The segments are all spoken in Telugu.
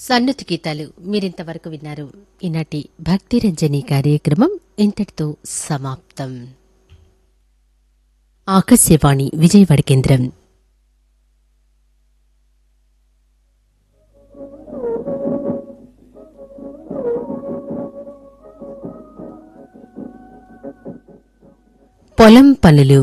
సన్నతి గీతాలు మీరింతవరకు విన్నారు ఈనాటి భక్తి రంజని కార్యక్రమం ఇంతటితో సమాప్తం ఆకాశవాణి విజయవాడ కేంద్రం పొలం పనులు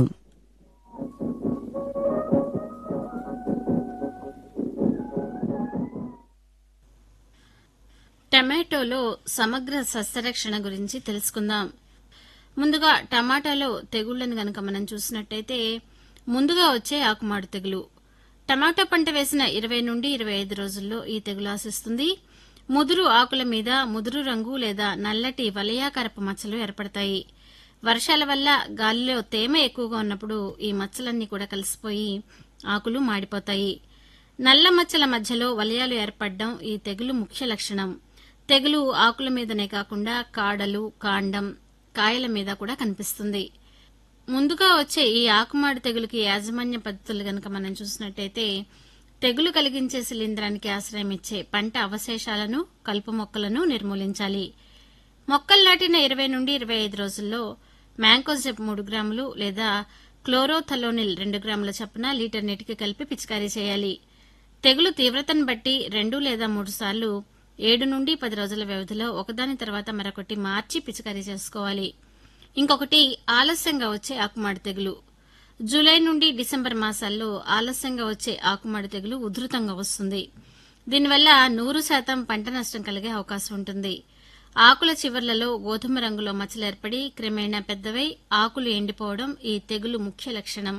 టమాటోలో సమగ్ర సస్యరక్షణ గురించి తెలుసుకుందాం ముందుగా టమాటాలో తెగుళ్లను గనక మనం చూసినట్టయితే ముందుగా వచ్చే ఆకుమాడు తెగులు టమాటో పంట వేసిన ఇరవై నుండి ఇరవై ఐదు రోజుల్లో ఈ తెగులు ఆశిస్తుంది ముదురు ఆకుల మీద ముదురు రంగు లేదా నల్లటి వలయాకరపు మచ్చలు ఏర్పడతాయి వర్షాల వల్ల గాలిలో తేమ ఎక్కువగా ఉన్నప్పుడు ఈ మచ్చలన్నీ కూడా కలిసిపోయి ఆకులు మాడిపోతాయి నల్ల మచ్చల మధ్యలో వలయాలు ఏర్పడడం ఈ తెగులు ముఖ్య లక్షణం తెగులు ఆకుల మీదనే కాకుండా కాడలు కాండం కాయల మీద కూడా కనిపిస్తుంది ముందుగా వచ్చే ఈ ఆకుమాడి తెగులుకి యాజమాన్య పద్ధతులు గనక మనం చూసినట్టయితే తెగులు కలిగించే శిలీంధ్రానికి ఆశ్రయం ఇచ్చే పంట అవశేషాలను కలుపు మొక్కలను నిర్మూలించాలి మొక్కలు నాటిన ఇరవై నుండి ఇరవై ఐదు రోజుల్లో మ్యాంకోజెప్ మూడు గ్రాములు లేదా క్లోరోథలోనిల్ రెండు గ్రాముల చొప్పున లీటర్ నీటికి కలిపి పిచికారీ చేయాలి తెగులు తీవ్రతను బట్టి రెండు లేదా మూడు సార్లు ఏడు నుండి పది రోజుల వ్యవధిలో ఒకదాని తర్వాత మరొకటి మార్చి పిచికారీ చేసుకోవాలి ఇంకొకటి ఆలస్యంగా వచ్చే ఆకుమాడి తెగులు జూలై నుండి డిసెంబర్ మాసాల్లో ఆలస్యంగా వచ్చే ఆకుమాడి తెగులు ఉధృతంగా వస్తుంది దీనివల్ల నూరు శాతం పంట నష్టం కలిగే అవకాశం ఉంటుంది ఆకుల చివర్లలో గోధుమ రంగులో మచ్చలు ఏర్పడి క్రమేణా పెద్దవై ఆకులు ఎండిపోవడం ఈ తెగులు ముఖ్య లక్షణం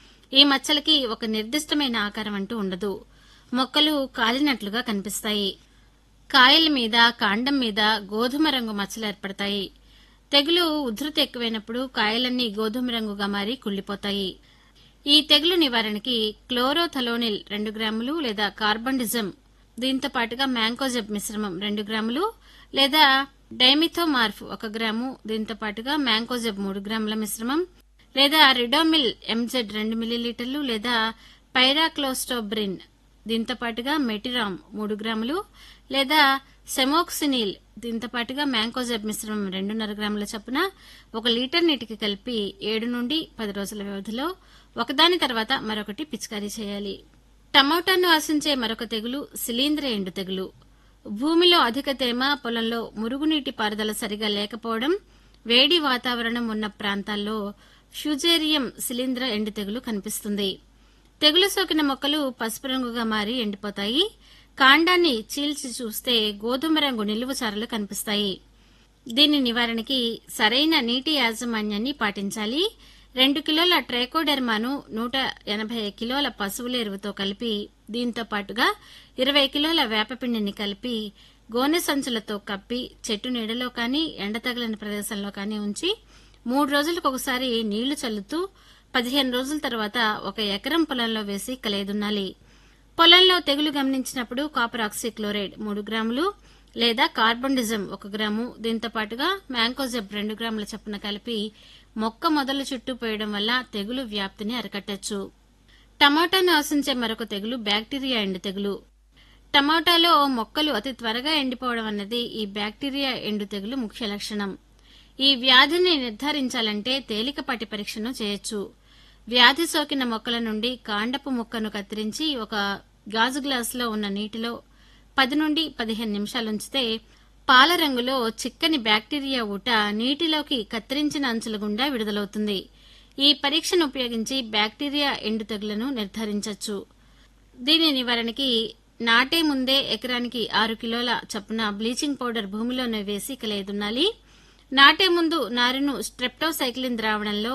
ఈ మచ్చలకి ఒక నిర్దిష్టమైన ఆకారం అంటూ ఉండదు మొక్కలు కాలినట్లుగా కనిపిస్తాయి కాయల మీద కాండం మీద గోధుమ రంగు మచ్చలు ఏర్పడతాయి తెగులు ఉధృతి ఎక్కువైనప్పుడు కాయలన్నీ గోధుమ రంగుగా మారి కుళ్లిపోతాయి ఈ తెగులు నివారణకి క్లోరోథలోనిల్ రెండు గ్రాములు లేదా కార్బండిజం దీంతో పాటుగా మ్యాంకోజెబ్ మిశ్రమం రెండు గ్రాములు లేదా డైమిథోమార్ఫ్ ఒక గ్రాము దీంతో పాటుగా మ్యాంకోజెబ్ మూడు గ్రాముల మిశ్రమం లేదా రిడోమిల్ ఎంజెడ్ రెండు మిల్లీలీటర్లు లేదా పైరాక్లోస్టోబ్రిన్ దీంతో పాటుగా మెటిరామ్ మూడు గ్రాములు లేదా సెమోక్సినిల్ దీంతో పాటుగా మ్యాంకోజెబ్ మిశ్రమం రెండున్నర గ్రాముల చొప్పున ఒక లీటర్ నీటికి కలిపి ఏడు నుండి పది రోజుల వ్యవధిలో ఒకదాని తర్వాత మరొకటి పిచికారీ చేయాలి టమోటాను ఆశించే మరొక తెగులు శిలీంద్ర ఎండు తెగులు భూమిలో అధిక తేమ పొలంలో మురుగునీటి పారుదల సరిగా లేకపోవడం వేడి వాతావరణం ఉన్న ప్రాంతాల్లో ఫ్యూజేరియం శిలీంద్ర ఎండు తెగులు కనిపిస్తుంది తెగులు సోకిన మొక్కలు పసుపు రంగుగా మారి ఎండిపోతాయి కాండాన్ని చీల్చి చూస్తే గోధుమ రంగు నిలువు చారలు కనిపిస్తాయి దీని నివారణకి సరైన నీటి యాజమాన్యాన్ని పాటించాలి రెండు కిలోల ట్రైకోడెర్మాను నూట ఎనభై కిలోల పశువుల ఎరువుతో కలిపి దీంతో పాటుగా ఇరవై కిలోల వేపపిండిని కలిపి గోనె సంచులతో కప్పి చెట్టు నీడలో కానీ ఎండ తగిలిన ప్రదేశంలో కానీ ఉంచి మూడు రోజులకు ఒకసారి నీళ్లు చల్లుతూ పదిహేను రోజుల తర్వాత ఒక ఎకరం పొలంలో వేసి కలేదున్నాలి పొలంలో తెగులు గమనించినప్పుడు కాపర్ ఆక్సిక్లోరైడ్ మూడు గ్రాములు లేదా కార్బన్డిజం ఒక గ్రాము దీంతో పాటుగా మ్యాంకోజెబ్ రెండు గ్రాముల చొప్పున కలిపి మొక్క మొదలు చుట్టూ పోయడం వల్ల తెగులు వ్యాప్తిని అరికట్టచ్చు టమాటాను ఆశించే మరొక తెగులు బ్యాక్టీరియా ఎండు తెగులు టమాటాలో మొక్కలు అతి త్వరగా ఎండిపోవడం అన్నది ఈ బ్యాక్టీరియా ఎండు తెగులు ముఖ్య లక్షణం ఈ వ్యాధిని నిర్ధారించాలంటే తేలికపాటి పరీక్షను చేయొచ్చు వ్యాధి సోకిన మొక్కల నుండి కాండపు మొక్కను కత్తిరించి ఒక గాజు గ్లాసులో ఉన్న నీటిలో పది నుండి పదిహేను నిమిషాలుంచితే పాల రంగులో చిక్కని బ్యాక్టీరియా ఊట నీటిలోకి కత్తిరించిన అంచుల గుండా విడుదలవుతుంది ఈ పరీక్షను ఉపయోగించి బ్యాక్టీరియా ఎండు తెగులను నిర్ధారించవచ్చు దీని నివారణకి నాటే ముందే ఎకరానికి ఆరు కిలోల చొప్పున బ్లీచింగ్ పౌడర్ భూమిలోనే వేసి కలేదున్నాలి నాటే ముందు నారును స్ట్రెప్టోసైక్లిన్ ద్రావణంలో